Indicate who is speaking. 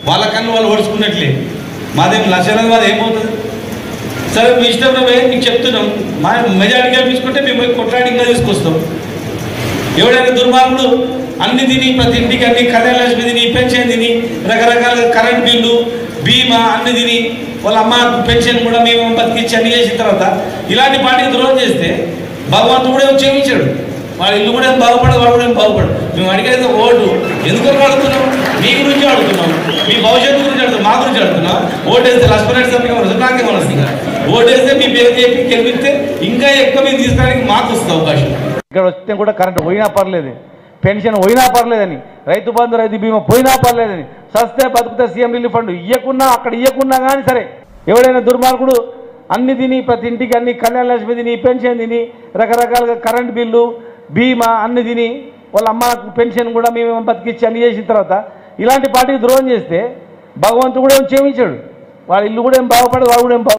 Speaker 1: వాళ్ళ కన్ను వాళ్ళు ఓడుచుకున్నట్లే మాదేం లక్షణం మాది ఏమవుతుంది సరే మీ ఇష్టం పోయి మీకు చెప్తున్నాం మా మెజారిటీ గెలిపించుకుంటే మేము పోయి కొట్లాడి ఇంకా తీసుకొస్తాం ఎవడైనా దుర్మార్గుడు అన్ని తిని ప్రతి ఇంటికి అన్ని కళ్యాణ లక్ష్మి తిని పెన్షన్ తిని రకరకాల కరెంట్ బిల్లు బీమా అన్ని తిని వాళ్ళ అమ్మ పెన్షన్ కూడా మేము బతికిచ్చి అన్ని చేసిన తర్వాత ఇలాంటి పార్టీకి ద్రోహం చేస్తే భగవంతుడు కూడా ఏం క్షమించాడు వాళ్ళ ఇల్లు కూడా ఏం బాగుపడదు వాడు కూడా ఏం బాగుపడదు మేము అడిగేది ఓటు ఎందుకు అడుగుతున్నాం మీ గురించి అడుగుతున్నాం మీ భవిష్యత్తు గురించి అడుగుతున్నాం మా గురించి అడుగుతున్నాం ఓటు వేస్తే లక్ష్మణ సభ్యులు వస్తుంది నాకేం వస్తుంది ఓటు వేస్తే మీ పేరు చెప్పి గెలిపిస్తే ఇంకా ఎక్కువ మీరు తీసుకోవడానికి మాకు వస్తుంది అవకాశం
Speaker 2: ఇక్కడ వస్తే కూడా కరెంట్ పోయినా పర్లేదు పెన్షన్ పోయినా పర్లేదని రైతు బంధు రైతు బీమా పోయినా పర్లేదని సస్తే బతుకుతే సీఎం రిలీఫ్ ఫండ్ ఇయ్యకున్నా అక్కడ ఇయ్యకున్నా కానీ సరే ఎవడైనా దుర్మార్గుడు అన్ని తిని ప్రతి ఇంటికి అన్ని కళ్యాణ లక్ష్మి తిని పెన్షన్ తిని రకరకాలుగా కరెంట్ బిల్లు బీమా అన్ని తిని వాళ్ళ అమ్మ పెన్షన్ కూడా మేము బతికిచ్చి అన్ని చేసిన తర్వాత ఇలాంటి పార్టీకి ద్రోహం చేస్తే భగవంతుడు కూడా ఏం క్షమించాడు వాళ్ళ ఇల్లు కూడా ఏం బాగుపడదు వాడు కూడా ఏం బాగు